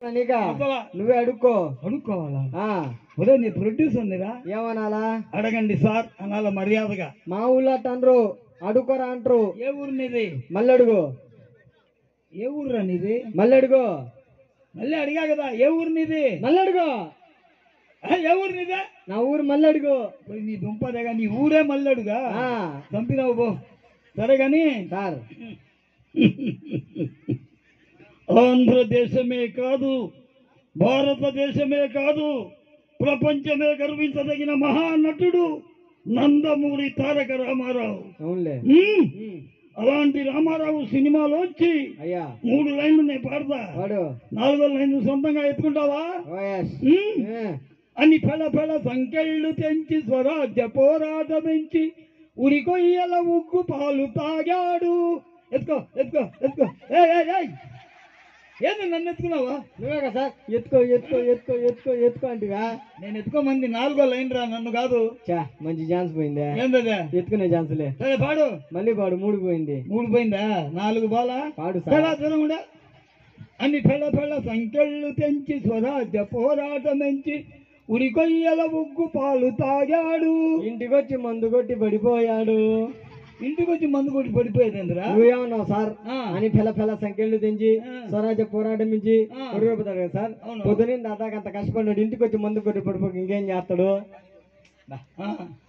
నీకా అసలా నువ్వే అడుక్కో అడుక్కోవాలా ఆ ఒరే నీ ప్రొడ్యూసర్ నీరా ఏమనాలా అడగండి సార్ అనాల మర్యాదగా మా ఊళ్ళో అట్ట అనరు అడుక్కోరా అంటారు ఏ ఊరు నీది మళ్ళీ అడుగు ఏ ఊరురా నీది మళ్ళీ అడుగు మళ్ళీ అడిగా కదా ఏ ఊరు నీది మళ్ళీ అడుగు ఆ, ఏ ఊరు నీదే నా ఊరు మళ్ళీ అడుగు పోయి నీ దుంపదేగా నీ ఊరే మల్లడుగా ఆ, చంపినావు పో సరే కానీ సార్ ఆంధ్రదేశమే కాదు భారతదేశమే కాదు ప్రపంచమే గర్వించదగిన మహానటుడు నందమూరి తారక రామారావు అవునులే ఉమ్, ఉమ్, అలాంటి రామారావు సినిమాలోంచి అయ్యా మూడు లైన్లు నేను పాడతా వాడు నాలుగో లైన్లు సొంతంగా ఎత్తుకుంటావా ఓఎస్ ఉమ్, అని పెడ పెడ సంకెళ్ళు తెంచి స్వరాజ్య పోరాటమించి ఉరికొయ్యల ఉగ్గు పాలు తాగాడు ఎత్తుకో ఎత్తుకో ఎత్తుకో ఏయ్, ఏయ్, ఏయ్. ఏంది నన్ను ఎత్తుకున్నావా నువ్వే కదా సార్ ఎత్తుకో ఎత్తుకో ఎత్తుకో ఎత్తుకో ఎత్తుకో అంటివా నేను ఎత్తుకోమంది నాలుగో లైన్ రా నన్ను కాదు చా మంచి ఛాన్స్ పోయిందే ఏందదే ఎత్తుకునే ఛాన్సులే సరే పాడు మళ్ళీ పాడు మూడు పోయింది మూడు పోయిందా నాలుగు బాలా పాడు పెళ్ళ సార్ దూరం కూడా అన్ని పెళ్ళ పెళ్ళ సంకెళ్ళు తెంచి స్వరాజ్య పోరాటమెంచి ఉరికొయ్యల ఉగ్గు పాలు తాగాడు ఇంటికొచ్చి మందు కొట్టి పడిపోయాడు ఇంటికి వచ్చి మందు కొట్టి పడిపోయేదేంద్రా నువ్వేమన్నావు సార్ ఆ. అని పిల్ల పిల్ల సంఖ్యలు తెంచి ఆ. స్వరాజ్య పోరాటం నుంచి ఆ. పొడిపోతాడు కదా సార్ అవును. పొద్దున దాదాపు అంత కష్టపడినాడు ఇంటికి వచ్చి మందు కొట్టి పడిపోక ఇంకేం చేస్తాడు ఆ,